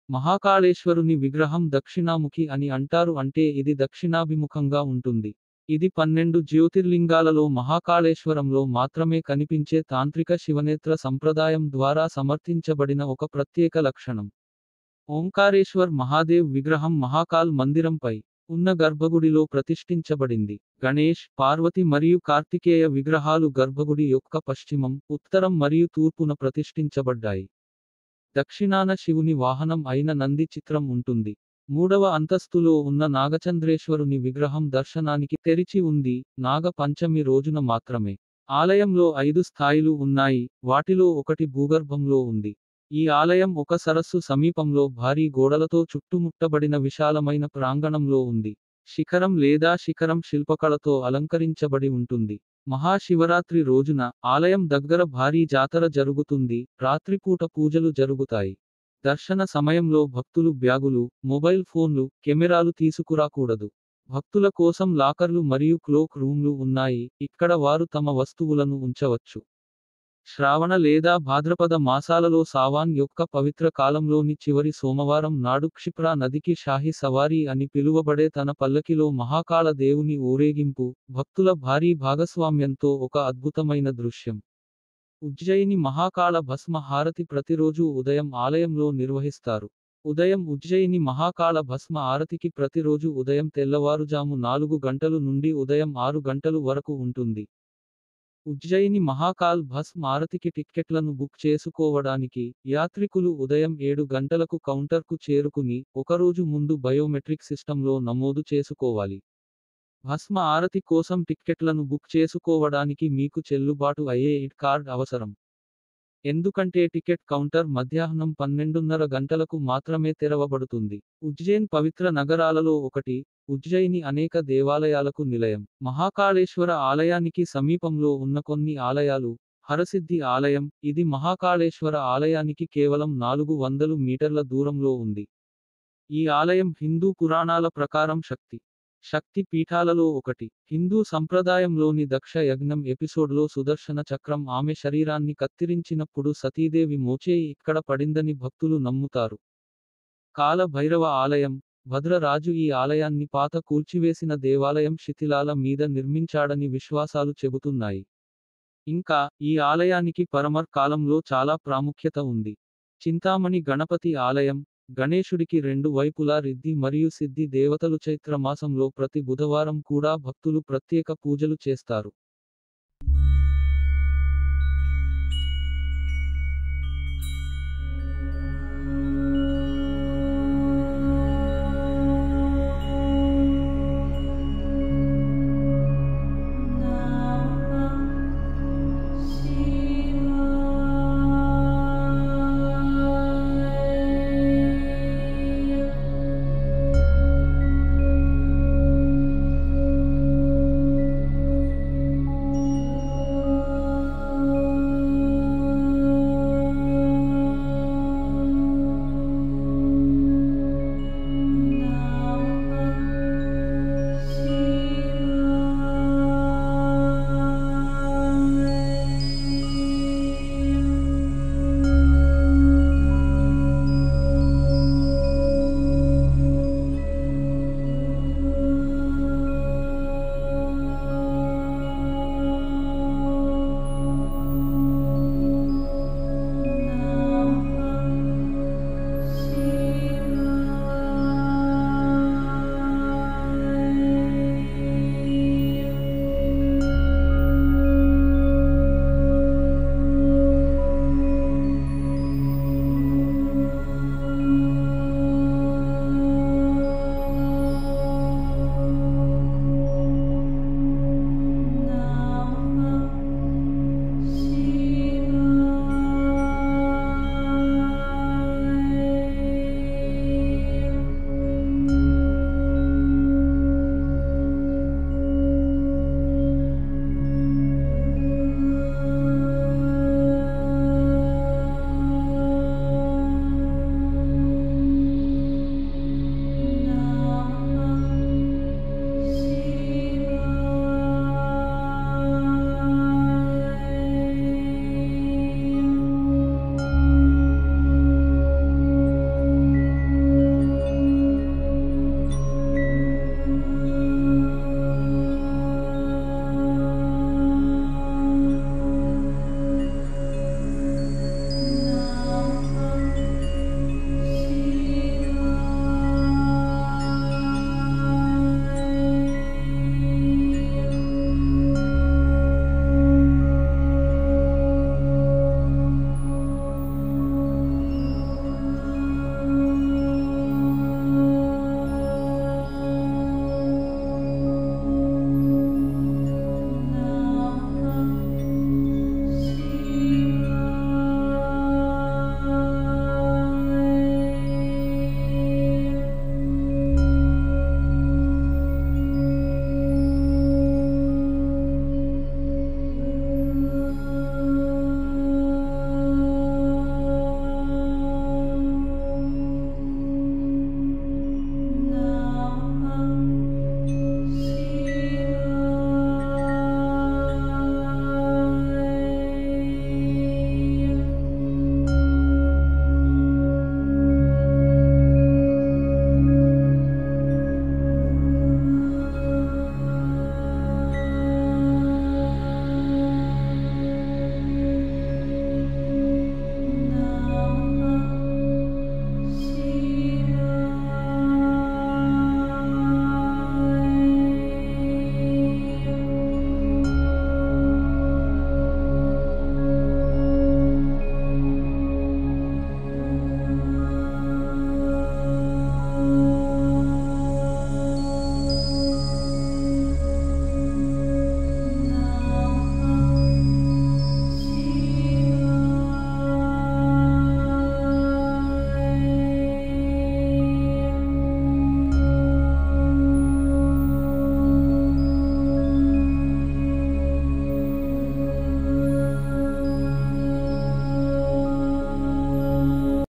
మహాకాళేశ్వరుని విగ్రహం దక్షిణాముఖి అని అంటారు అంటే ఇది దక్షిణాభిముఖంగా ఉంటుంది ఇది పన్నెండు జ్యోతిర్లింగాలలో మహాకాళేశ్వరంలో మాత్రమే కనిపించే తాంత్రిక శివనేత్ర సంప్రదాయం ద్వారా సమర్థించబడిన ఒక ప్రత్యేక లక్షణం ఓంకారేశ్వర్ మహాదేవ్ విగ్రహం మహాకాల్ మందిరంపై ఉన్న గర్భగుడిలో ప్రతిష్ఠించబడింది గణేష్ పార్వతి మరియు కార్తికేయ విగ్రహాలు గర్భగుడి యొక్క పశ్చిమం ఉత్తరం మరియు తూర్పున ప్రతిష్ఠించబడ్డాయి దక్షిణాన శివుని వాహనం అయిన నంది చిత్రం ఉంటుంది మూడవ అంతస్తులో ఉన్న నాగచంద్రేశ్వరుని విగ్రహం దర్శనానికి తెరిచి ఉంది నాగ పంచమి రోజున మాత్రమే ఆలయంలో ఐదు స్థాయిలు ఉన్నాయి వాటిలో ఒకటి భూగర్భంలో ఉంది ఈ ఆలయం ఒక సరస్సు సమీపంలో భారీ గోడలతో చుట్టుముట్టబడిన విశాలమైన ప్రాంగణంలో ఉంది శిఖరం లేదా శిఖరం శిల్పకళతో అలంకరించబడి ఉంటుంది మహాశివరాత్రి రోజున ఆలయం దగ్గర భారీ జాతర జరుగుతుంది రాత్రిపూట పూజలు జరుగుతాయి దర్శన సమయంలో భక్తులు బ్యాగులు మొబైల్ ఫోన్లు కెమెరాలు తీసుకురాకూడదు భక్తుల కోసం లాకర్లు మరియు క్లోక్ రూమ్లు ఉన్నాయి ఇక్కడ వారు తమ వస్తువులను ఉంచవచ్చు శ్రావణ లేదా భాద్రపద మాసాలలో సావాన్ యొక్క పవిత్ర కాలంలోని చివరి సోమవారం నాడు క్షిప్రా నదికి షాహి సవారీ అని పిలువబడే తన పల్లకిలో మహాకాళ దేవుని ఊరేగింపు భక్తుల భారీ భాగస్వామ్యంతో ఒక అద్భుతమైన దృశ్యం ఉజ్జయిని మహాకాళ భస్మ హారతి ప్రతిరోజు ఉదయం ఆలయంలో నిర్వహిస్తారు ఉదయం ఉజ్జయిని మహాకాళ భస్మ ఆరతికి ప్రతిరోజు ఉదయం తెల్లవారుజాము నాలుగు గంటలు నుండి ఉదయం ఆరు గంటలు వరకు ఉంటుంది ఉజ్జయిని మహాకాల్ భస్మ ఆరతికి టిక్కెట్లను బుక్ చేసుకోవడానికి యాత్రికులు ఉదయం ఏడు గంటలకు కౌంటర్కు చేరుకుని ఒకరోజు ముందు బయోమెట్రిక్ సిస్టంలో నమోదు చేసుకోవాలి భస్మ ఆరతి కోసం టిక్కెట్లను బుక్ చేసుకోవడానికి మీకు చెల్లుబాటు అయ్యే ఇట్ కార్డ్ అవసరం ఎందుకంటే టికెట్ కౌంటర్ మధ్యాహ్నం పన్నెండున్నర గంటలకు మాత్రమే తెరవబడుతుంది ఉజ్జయిన్ పవిత్ర నగరాలలో ఒకటి ఉజ్జయిని అనేక దేవాలయాలకు నిలయం మహాకాళేశ్వర ఆలయానికి సమీపంలో ఉన్న కొన్ని ఆలయాలు హరసిద్ధి ఆలయం ఇది మహాకాళేశ్వర ఆలయానికి కేవలం నాలుగు వందలు మీటర్ల దూరంలో ఉంది ఈ ఆలయం హిందూ పురాణాల ప్రకారం శక్తి శక్తి పీఠాలలో ఒకటి హిందూ సంప్రదాయంలోని దక్ష యజ్ఞం ఎపిసోడ్లో సుదర్శన చక్రం ఆమె శరీరాన్ని కత్తిరించినప్పుడు సతీదేవి మోచేయి ఇక్కడ పడిందని భక్తులు నమ్ముతారు కాల భైరవ ఆలయం భద్రరాజు ఈ ఆలయాన్ని పాత కూల్చివేసిన దేవాలయం శిథిలాల మీద నిర్మించాడని విశ్వాసాలు చెబుతున్నాయి ఇంకా ఈ ఆలయానికి పరమర్ కాలంలో చాలా ప్రాముఖ్యత ఉంది చింతామణి గణపతి ఆలయం గణేశుడికి రెండు వైపులా రిద్ది మరియు సిద్ధి దేవతలు చైత్ర మాసంలో ప్రతి బుధవారం కూడా భక్తులు ప్రత్యేక పూజలు చేస్తారు